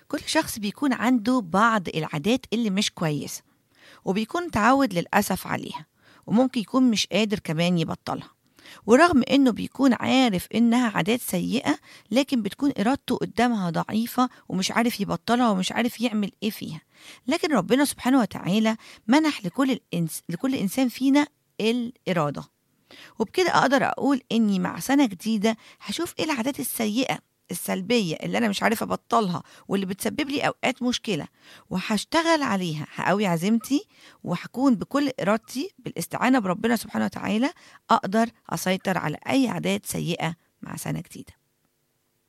كل شخص بيكون عنده بعض العادات اللي مش كويسة وبيكون متعود للأسف عليها وممكن يكون مش قادر كمان يبطلها ورغم انه بيكون عارف انها عادات سيئة لكن بتكون ارادته قدامها ضعيفة ومش عارف يبطلها ومش عارف يعمل ايه فيها لكن ربنا سبحانه وتعالى منح لكل الإنس لكل انسان فينا الإرادة وبكده أقدر أقول إني مع سنة جديدة هشوف إيه العادات السيئة السلبية اللي أنا مش عارفة أبطلها واللي بتسبب لي أوقات مشكلة وهشتغل عليها هقوي عزيمتي وهكون بكل إرادتي بالاستعانة بربنا سبحانه وتعالى أقدر أسيطر على أي عادات سيئة مع سنة جديدة